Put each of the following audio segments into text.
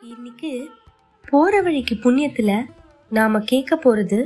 இன்னைக்கு போற வழிக்கு புண்ணியத்துல நாம கேட்க போறது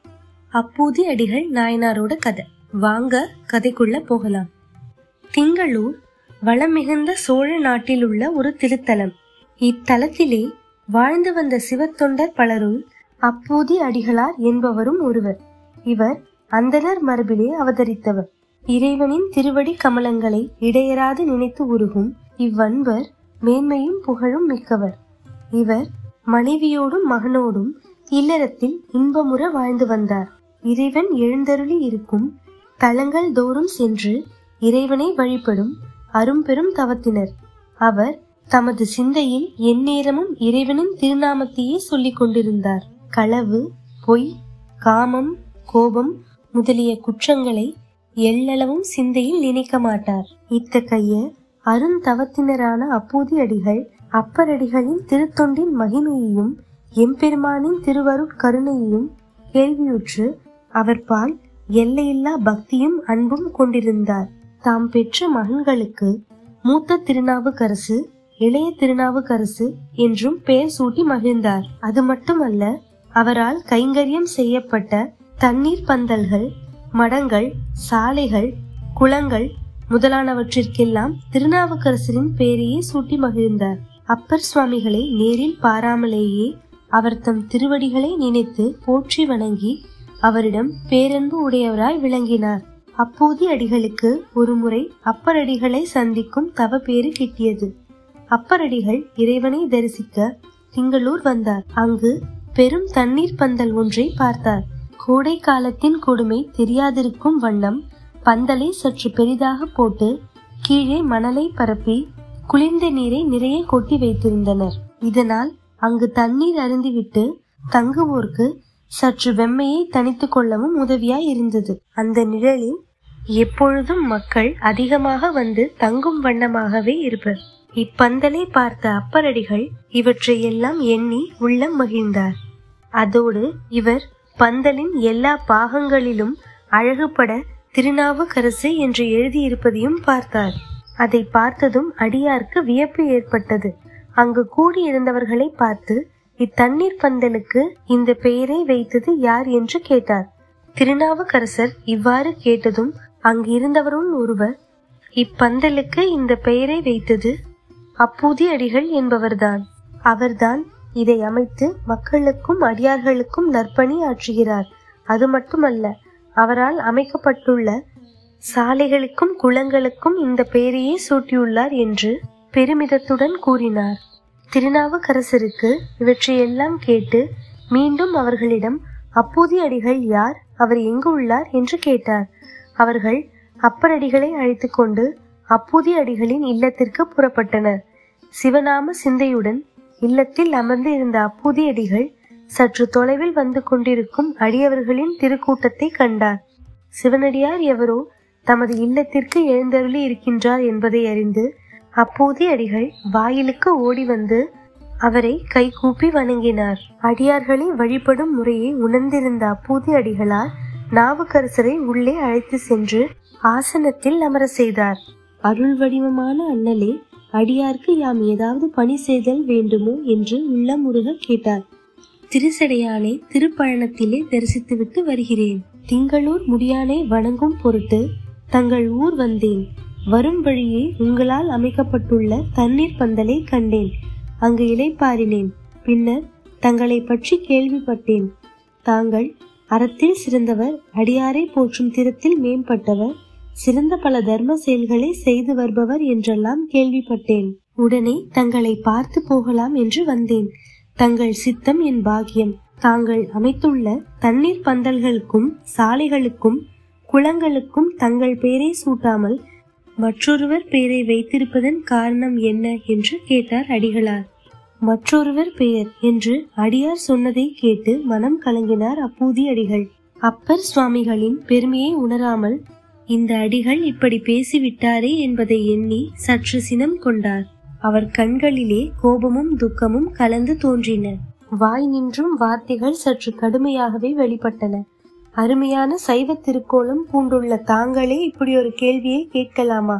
அப்பூதி அடிகள் நாயனாரோட கதை வாங்க கதைக்குள்ள போகலாம் திங்களூர் வளம் மிகுந்த சோழ நாட்டில் உள்ள ஒரு திருத்தலம் இத்தலத்திலே வாழ்ந்து வந்த சிவத்தொண்டர் பலரும் அப்பூதி அடிகளார் என்பவரும் ஒருவர் இவர் அந்தணர் மரபிலே அவதரித்தவர் இறைவனின் திருவடி கமலங்களை இடையராது நினைத்து உருகும் இவ்வன்பர் மேன்மையும் புகழும் மிக்கவர் இவர் மனைவியோடும் மகனோடும் இல்லறத்தில் இன்பமுற வாழ்ந்து வந்தார் இறைவன் எழுந்தருளி இருக்கும் தலங்கள் தோறும் சென்று இறைவனை வழிபடும் அரும்பெரும் தவத்தினர் அவர் தமது சிந்தையில் எந்நேரமும் இறைவனின் திருநாமத்தையே சொல்லிக் கொண்டிருந்தார் களவு பொய் காமம் கோபம் முதலிய குற்றங்களை எள்ளளவும் சிந்தையில் நினைக்க மாட்டார் இத்தகைய அருந்தவத்தினரான அப்பூதி அடிகள் அப்பரடிகளின் திருத்தொண்டின் மகிமையையும் எம்பெருமானின் திருவருட் கருணையையும் கேள்வியுற்று அவர்பால் எல்லையில்லா பக்தியும் அன்பும் கொண்டிருந்தார் தாம் பெற்ற மகன்களுக்கு மூத்த திருநாவுக்கரசு இளைய திருநாவுக்கரசு என்றும் பெயர் சூட்டி மகிழ்ந்தார் அது மட்டுமல்ல அவரால் கைங்கரியம் செய்யப்பட்ட தண்ணீர் பந்தல்கள் மடங்கள் சாலைகள் குளங்கள் முதலானவற்றிற்கெல்லாம் திருநாவுக்கரசரின் பெயரையே சூட்டி மகிழ்ந்தார் அப்பர் சுவாமிகளை நேரில் பாராமலேயே அவர் தம் திருவடிகளை நினைத்து போற்றி வணங்கி அவரிடம் பேரன்பு உடையவராய் விளங்கினார் அப்போதி அடிகளுக்கு ஒருமுறை அப்பரடிகளை சந்திக்கும் தவ பேறு கிட்டியது அப்பரடிகள் இறைவனை தரிசிக்க திங்களூர் வந்தார் அங்கு பெரும் தண்ணீர் பந்தல் ஒன்றை பார்த்தார் கோடை காலத்தின் கொடுமை தெரியாதிருக்கும் வண்ணம் பந்தலை சற்று பெரிதாக போட்டு கீழே மணலை பரப்பி குளிர்ந்த நீரை நிறைய கொட்டி வைத்திருந்தனர் இதனால் அங்கு தண்ணீர் அருந்திவிட்டு தங்குவோர்க்கு சற்று வெம்மையை தணித்துக் கொள்ளவும் உதவியாய் இருந்தது அந்த நிழலில் எப்பொழுதும் மக்கள் அதிகமாக வந்து தங்கும் வண்ணமாகவே இருப்பர் இப்பந்தலை பார்த்த அப்பரடிகள் இவற்றை எல்லாம் எண்ணி உள்ளம் மகிழ்ந்தார் அதோடு இவர் பந்தலின் எல்லா பாகங்களிலும் அழகுபட திருநாவுக்கரசு என்று எழுதியிருப்பதையும் பார்த்தார் அதை பார்த்ததும் அடியார்க்கு வியப்பு ஏற்பட்டது அங்கு கூடியிருந்தவர்களை பார்த்து இத்தண்ணீர் பந்தலுக்கு இந்த பெயரை வைத்தது யார் என்று கேட்டார் திருநாவுக்கரசர் இவ்வாறு கேட்டதும் அங்கு இருந்தவரும் ஒருவர் இப்பந்தலுக்கு இந்த பெயரை வைத்தது அப்பூதி அடிகள் என்பவர்தான் அவர்தான் இதை அமைத்து மக்களுக்கும் அடியார்களுக்கும் நற்பணி ஆற்றுகிறார் அது மட்டுமல்ல அவரால் அமைக்கப்பட்டுள்ள சாலைகளுக்கும் குளங்களுக்கும் இந்த பெயரையே சூட்டியுள்ளார் என்று பெருமிதத்துடன் கூறினார் திருநாவுக்கரசருக்கு இவற்றையெல்லாம் கேட்டு மீண்டும் அவர்களிடம் அப்பூதி அடிகள் யார் அவர் எங்கு உள்ளார் என்று கேட்டார் அவர்கள் அப்பரடிகளை அழைத்து கொண்டு அப்பூதி அடிகளின் இல்லத்திற்கு புறப்பட்டனர் சிவநாம சிந்தையுடன் இல்லத்தில் அமர்ந்து இருந்த அப்பூதி அடிகள் சற்று தொலைவில் வந்து கொண்டிருக்கும் அடியவர்களின் திருக்கூட்டத்தை கண்டார் சிவனடியார் எவரோ தமது இல்லத்திற்கு எழுந்தருளி இருக்கின்றார் என்பதை அறிந்து அப்போதி அடிகள் வாயிலுக்கு ஓடி வந்து அவரை கைகூப்பி வணங்கினார் அடியார்களை வழிபடும் முறையை உணர்ந்திருந்த அப்பூதி அடிகளார் நாவுக்கரசரை உள்ளே அழைத்து சென்று ஆசனத்தில் அமர செய்தார் அருள் வடிவமான அண்ணலே அடியார்க்கு யாம் ஏதாவது பணி செய்தல் வேண்டுமோ என்று உள்ளமுருக கேட்டார் திருசடையானை திருப்பழனத்திலே தரிசித்துவிட்டு வருகிறேன் திங்களூர் முடியானை வணங்கும் பொருட்டு தங்கள் ஊர் வந்தேன் வரும் வழியே உங்களால் அமைக்கப்பட்டுள்ள தண்ணீர் பந்தலை கண்டேன் அங்கு இலைப்பாரினேன் பின்னர் தங்களை பற்றி கேள்விப்பட்டேன் தாங்கள் அறத்தில் சிறந்தவர் அடியாரை போற்றும் திறத்தில் மேம்பட்டவர் சிறந்த பல தர்ம செயல்களை செய்து வருபவர் என்றெல்லாம் கேள்விப்பட்டேன் உடனே தங்களை பார்த்து போகலாம் என்று வந்தேன் தங்கள் சித்தம் என் பாக்கியம் தாங்கள் அமைத்துள்ள தண்ணீர் பந்தல்களுக்கும் சாலைகளுக்கும் குளங்களுக்கும் தங்கள் பெயரை சூட்டாமல் மற்றொருவர் பெயரை வைத்திருப்பதன் காரணம் என்ன என்று கேட்டார் அடிகளார் மற்றொருவர் பெயர் என்று அடியார் சொன்னதை கேட்டு மனம் கலங்கினார் அப்பூதி அடிகள் அப்பர் சுவாமிகளின் பெருமையை உணராமல் இந்த அடிகள் இப்படி பேசிவிட்டாரே என்பதை எண்ணி சற்று சினம் கொண்டார் அவர் கண்களிலே கோபமும் துக்கமும் கலந்து தோன்றின வாய் நின்றும் வார்த்தைகள் சற்று கடுமையாகவே வெளிப்பட்டன அருமையான சைவ திருக்கோலம் பூண்டுள்ள தாங்களே இப்படி ஒரு கேள்வியை கேட்கலாமா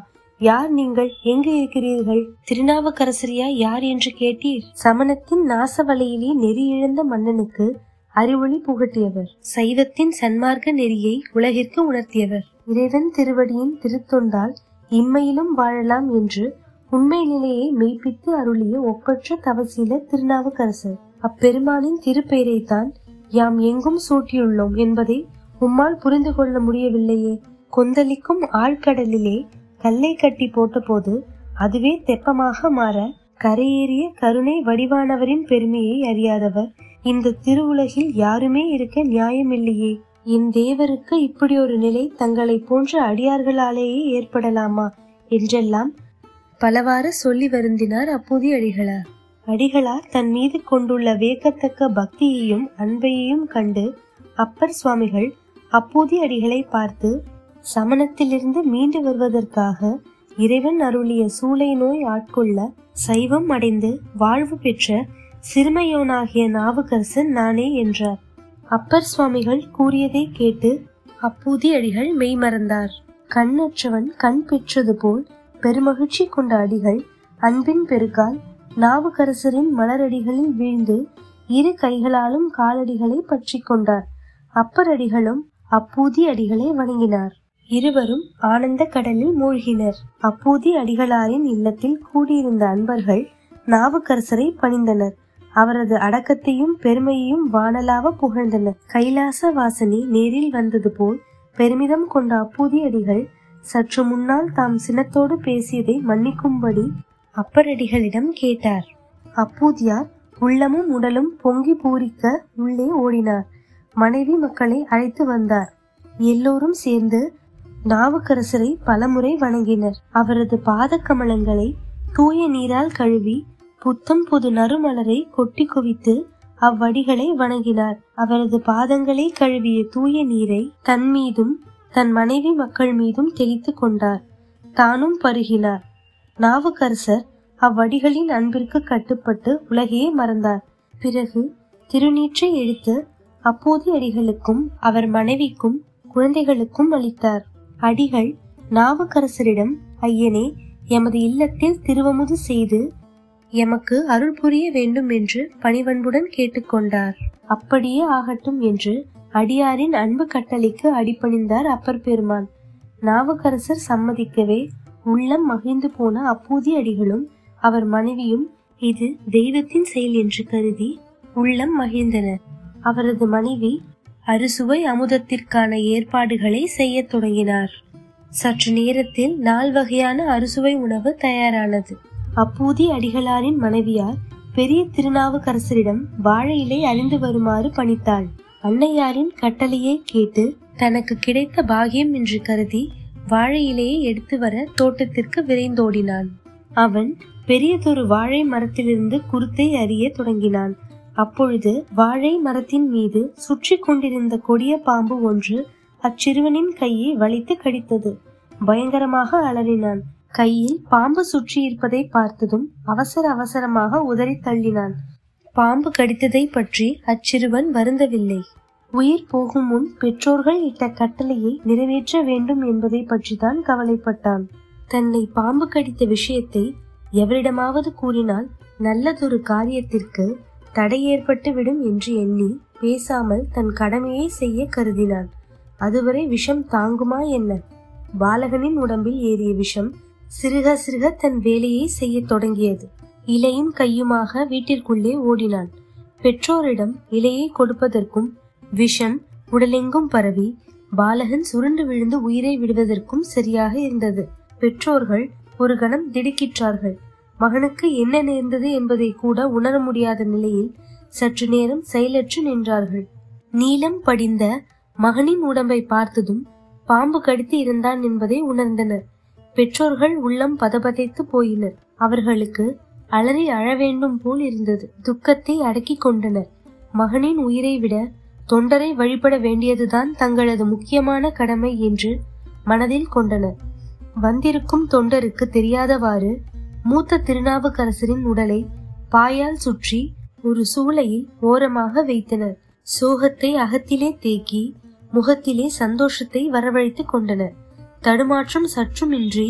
யார் நீங்கள் எங்கு இருக்கிறீர்கள் திருநாவுக்கரசரியா யார் என்று கேட்டீர் சமணத்தின் நாசவலையிலே நெறி இழந்த மன்னனுக்கு அறிவொளி புகட்டியவர் சைவத்தின் சன்மார்க்க நெறியை உலகிற்கு உணர்த்தியவர் இறைவன் திருவடியின் திருத்தொண்டால் இம்மையிலும் வாழலாம் என்று உண்மை நிலையை மெய்ப்பித்து அருளிய ஒப்பற்ற தவசீல திருநாவுக்கரசர் அப்பெருமானின் திருப்பெயரைத்தான் யாம் எங்கும் சூட்டியுள்ளோம் என்பதை உம்மால் புரிந்து கொள்ள முடியவில்லையே கொந்தளிக்கும் ஆழ்கடலிலே கல்லை கட்டி போட்டபோது அதுவே தெப்பமாக மாற கரையேறிய கருணை வடிவானவரின் பெருமையை அறியாதவர் இந்த திருவுலகில் யாருமே இருக்க நியாயமில்லையே என் தேவருக்கு இப்படி ஒரு நிலை தங்களை போன்ற அடியார்களாலேயே ஏற்படலாமா என்றெல்லாம் பலவாறு சொல்லி வருந்தினார் அப்போதி அடிகளார் அடிகளார் தன் மீது கொண்டுள்ள வியக்கத்தக்க பக்தியையும் அன்பையையும் கண்டு அப்பர் சுவாமிகள் அப்போதி அடிகளை பார்த்து சமணத்திலிருந்து மீண்டு வருவதற்காக இறைவன் அருளிய சூளை நோய் ஆட்கொள்ள சைவம் அடைந்து வாழ்வு பெற்ற சிறுமையோனாகிய நாவுக்கரசன் நானே என்றார் அப்பர் சுவாமிகள் கூறியதை கேட்டு அப்பூதி அடிகள் மெய்மறந்தார் கண்ணற்றவன் கண் பெற்றது போல் பெருமகிழ்ச்சி கொண்ட அடிகள் அன்பின் பெருக்கால் நாவுக்கரசரின் மலரடிகளில் வீழ்ந்து இரு கைகளாலும் காலடிகளை பற்றி கொண்டார் அப்பர் அடிகளும் அப்பூதி அடிகளை வணங்கினார் இருவரும் ஆனந்த கடலில் மூழ்கினர் அப்பூதி அடிகளாரின் இல்லத்தில் கூடியிருந்த அன்பர்கள் நாவுக்கரசரை பணிந்தனர் அவரது அடக்கத்தையும் பெருமையையும் வானலாவ புகழ்ந்தனர் கைலாச வாசனி நேரில் வந்தது போல் பெருமிதம் கொண்ட அப்பூதி அடிகள் சற்று முன்னால் தாம் சினத்தோடு பேசியதை மன்னிக்கும்படி அப்பரடிகளிடம் கேட்டார் அப்பூதியார் உள்ளமும் உடலும் பொங்கி பூரிக்க உள்ளே ஓடினார் மனைவி மக்களை அழைத்து வந்தார் எல்லோரும் சேர்ந்து நாவுக்கரசரை பலமுறை வணங்கினர் அவரது பாத கமலங்களை தூய நீரால் கழுவி புத்தம் புது நறுமலரை கொட்டி குவித்து அவ்வடிகளை வணங்கினார் அவரது பாதங்களை கழுவிய தூய நீரை தன் மீதும் தன் மனைவி மக்கள் மீதும் தெளித்து கொண்டார் தானும் பருகினார் நாவுக்கரசர் அவ்வடிகளின் அன்பிற்கு கட்டுப்பட்டு உலகையே மறந்தார் பிறகு திருநீற்றை எடுத்து அப்போது அடிகளுக்கும் அவர் மனைவிக்கும் குழந்தைகளுக்கும் அளித்தார் அடிகள் நாவுக்கரசரிடம் ஐயனே எமது இல்லத்தில் திருவமுது செய்து எமக்கு அருள் புரிய வேண்டும் என்று பணிவன்புடன் கேட்டுக்கொண்டார் அப்படியே ஆகட்டும் என்று அடியாரின் அன்பு கட்டளைக்கு அடிபணிந்தார் அப்பர் பெருமான் நாவுக்கரசர் சம்மதிக்கவே உள்ளம் மகிழ்ந்து போன அப்பூதி அடிகளும் அவர் மனைவியும் இது தெய்வத்தின் செயல் என்று கருதி உள்ளம் மகிழ்ந்தனர் அவரது மனைவி அறுசுவை அமுதத்திற்கான ஏற்பாடுகளை செய்யத் தொடங்கினார் சற்று நேரத்தில் நால் வகையான அறுசுவை உணவு தயாரானது அப்பூதி அடிகளாரின் மனைவியார் பெரிய திருநாவுக்கரசரிடம் வாழை இலை அழிந்து வருமாறு பணித்தாள் அன்னையாரின் கட்டளையை கேட்டு தனக்கு கிடைத்த பாகியம் என்று கருதி வாழை இலையை எடுத்து வர தோட்டத்திற்கு விரைந்தோடினான் அவன் பெரியதொரு வாழை மரத்திலிருந்து குருத்தை அறிய தொடங்கினான் அப்பொழுது வாழை மரத்தின் மீது சுற்றி கொண்டிருந்த கொடிய பாம்பு ஒன்று அச்சிறுவனின் கையை வலித்து கடித்தது பயங்கரமாக அலறினான் கையில் பாம்பு சுற்றி இருப்பதை பார்த்ததும் அவசர அவசரமாக உதறி தள்ளினான் பாம்பு கடித்ததை பற்றி அச்சிறுவன் வருந்தவில்லை உயிர் போகும் முன் பெற்றோர்கள் இட்ட கட்டளையை நிறைவேற்ற வேண்டும் என்பதை பற்றிதான் கவலைப்பட்டான் தன்னை பாம்பு கடித்த விஷயத்தை எவரிடமாவது கூறினால் நல்லதொரு காரியத்திற்கு தடை ஏற்பட்டு விடும் என்று எண்ணி பேசாமல் தன் கடமையை செய்ய கருதினான் அதுவரை விஷம் தாங்குமா என்ன பாலகனின் உடம்பில் ஏறிய விஷம் சிறுக சிறுக தன் வேலையை செய்ய தொடங்கியது இலையும் கையுமாக வீட்டிற்குள்ளே ஓடினான் பெற்றோரிடம் இலையை கொடுப்பதற்கும் விஷம் உடலெங்கும் பரவி பாலகன் சுருண்டு விழுந்து உயிரை விடுவதற்கும் சரியாக இருந்தது பெற்றோர்கள் ஒரு கணம் திடுக்கிற்றார்கள் மகனுக்கு என்ன நேர்ந்தது என்பதை கூட உணர முடியாத நிலையில் சற்று நேரம் செயலற்று நின்றார்கள் நீலம் படிந்த மகனின் உடம்பை பார்த்ததும் பாம்பு கடித்து இருந்தான் என்பதை உணர்ந்தனர் பெற்றோர்கள் உள்ளம் பதபதைத்து போயினர் அவர்களுக்கு அலறி அழ வேண்டும் போல் இருந்தது துக்கத்தை அடக்கிக் கொண்டனர் மகனின் உயிரை விட தொண்டரை வழிபட வேண்டியதுதான் தங்களது முக்கியமான கடமை என்று மனதில் கொண்டனர் வந்திருக்கும் தொண்டருக்கு தெரியாதவாறு மூத்த திருநாவுக்கரசரின் உடலை பாயால் சுற்றி ஒரு சூளையில் ஓரமாக வைத்தனர் சோகத்தை அகத்திலே தேக்கி முகத்திலே சந்தோஷத்தை வரவழைத்துக் கொண்டனர் தடுமாற்றம் சற்றுமின்றி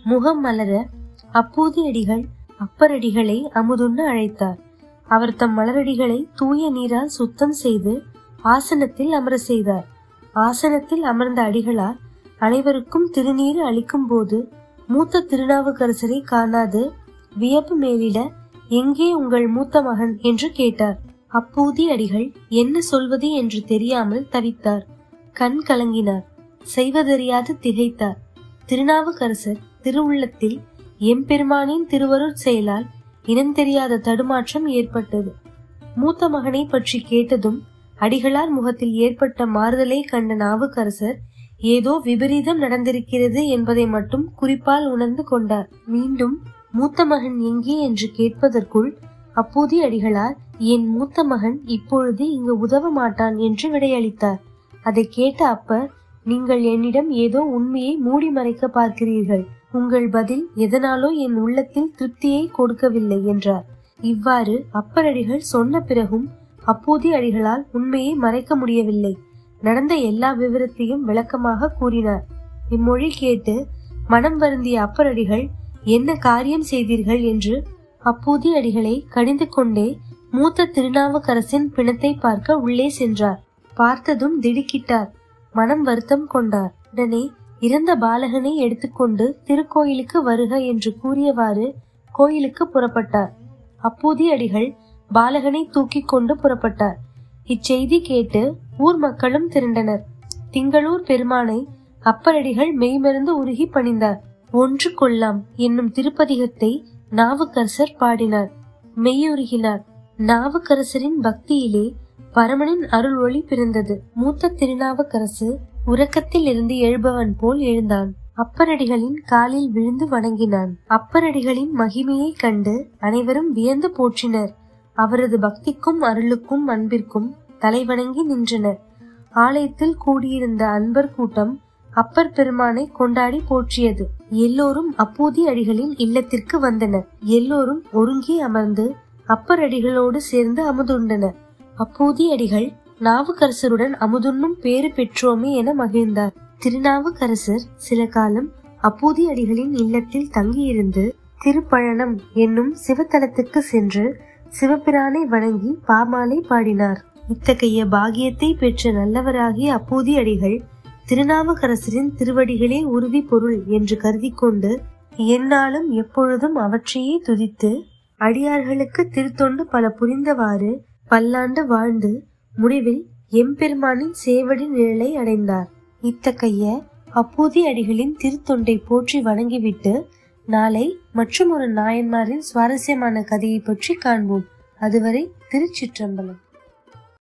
முகம் மலர அப்போது அடிகள் அப்பரடிகளை அமுதுண்ண அழைத்தார் அவர் தம் மலரடிகளை தூய நீரால் சுத்தம் செய்து ஆசனத்தில் அமர செய்தார் ஆசனத்தில் அமர்ந்த அடிகளார் அனைவருக்கும் திருநீர் அளிக்கும் போது மூத்த திருநாவுக்கரசரை காணாது வியப்பு மேலிட எங்கே உங்கள் மூத்த மகன் என்று கேட்டார் அப்பூதி அடிகள் என்ன சொல்வது என்று தெரியாமல் தவித்தார் கண் கலங்கினார் செய்வதறியாது திகைத்தார் திருநாவுக்கரசர் திருவுள்ளத்தில் எம்பெருமானின் திருவருட் செயலால் இனம் தெரியாத தடுமாற்றம் ஏற்பட்டது மூத்த மகனை பற்றி கேட்டதும் அடிகளார் முகத்தில் ஏற்பட்ட மாறுதலை கண்ட நாவுக்கரசர் ஏதோ விபரீதம் நடந்திருக்கிறது என்பதை மட்டும் குறிப்பால் உணர்ந்து கொண்டார் மீண்டும் மூத்த மகன் எங்கே என்று கேட்பதற்குள் அப்போதி அடிகளார் என் மூத்த மகன் இப்பொழுது இங்கு உதவ மாட்டான் என்று விடையளித்தார் அதை கேட்ட அப்பர் நீங்கள் என்னிடம் ஏதோ உண்மையை மூடி மறைக்க பார்க்கிறீர்கள் உங்கள் பதில் எதனாலோ என் உள்ளத்தில் திருப்தியை கொடுக்கவில்லை என்றார் இவ்வாறு அப்பரடிகள் சொன்ன பிறகும் அப்போதி அடிகளால் உண்மையை மறைக்க முடியவில்லை நடந்த எல்லா விவரத்தையும் விளக்கமாக கூறினார் இம்மொழி கேட்டு மனம் வருந்திய அப்பரடிகள் என்ன காரியம் செய்தீர்கள் என்று அப்போதி அடிகளை கடிந்து கொண்டே மூத்த திருநாவுக்கரசின் பிணத்தை பார்க்க உள்ளே சென்றார் பார்த்ததும் திடுக்கிட்டார் மனம் வருத்தம் கொண்டார் உடனே இறந்த பாலகனை எடுத்துக்கொண்டு திருக்கோயிலுக்கு வருக என்று கூறியவாறு கோயிலுக்கு புறப்பட்டார் அப்போதி அடிகள் பாலகனை தூக்கி கொண்டு புறப்பட்டார் இச்செய்தி கேட்டு ஊர் மக்களும் திரண்டனர் திங்களூர் பெருமானை அப்பரடிகள் மெய்மருந்து உருகி பணிந்தார் ஒன்று கொல்லாம் என்னும் திருப்பதிகத்தை நாவுக்கரசர் பாடினார் மெய்யுருகினார் நாவுக்கரசரின் பக்தியிலே பரமனின் அருள் ஒளி பிறந்தது மூத்த திருநாவுக்கரசு உறக்கத்தில் இருந்து எழுபவன் போல் எழுந்தான் அப்பரடிகளின் காலில் விழுந்து வணங்கினான் அப்பரடிகளின் மகிமையை கண்டு அனைவரும் வியந்து போற்றினர் அவரது பக்திக்கும் அருளுக்கும் அன்பிற்கும் தலைவணங்கி நின்றனர் ஆலயத்தில் கூடியிருந்த அன்பர் கூட்டம் அப்பர் பெருமானை கொண்டாடி போற்றியது எல்லோரும் அப்போதி அடிகளின் இல்லத்திற்கு வந்தனர் எல்லோரும் ஒருங்கே அமர்ந்து அப்பர் அடிகளோடு சேர்ந்து அமுதுண்டனர் அப்போதி அடிகள் நாவுக்கரசருடன் அமுதுண்ணும் பேறு பெற்றோமே என மகிழ்ந்தார் திருநாவுக்கரசர் சில காலம் அப்போதி அடிகளின் இல்லத்தில் தங்கியிருந்து திருப்பழனம் என்னும் சிவத்தலத்துக்கு சென்று சிவபிரானை வணங்கி பாமாலை பாடினார் இத்தகைய பாகியத்தை பெற்ற நல்லவராகிய அப்போதி அடிகள் திருநாவுக்கரசரின் திருவடிகளே உறுதி பொருள் என்று கருதி கொண்டு எந்நாளும் எப்பொழுதும் அவற்றையே துதித்து அடியார்களுக்கு திருத்தொண்டு பல புரிந்தவாறு பல்லாண்டு வாழ்ந்து முடிவில் எம்பெருமானின் சேவடி நிழலை அடைந்தார் இத்தகைய அப்போதி அடிகளின் திருத்தொண்டை போற்றி வணங்கிவிட்டு நாளை மற்றும் ஒரு நாயன்மாரின் சுவாரஸ்யமான கதையை பற்றி காண்போம் அதுவரை திருச்சிற்றம்பலம்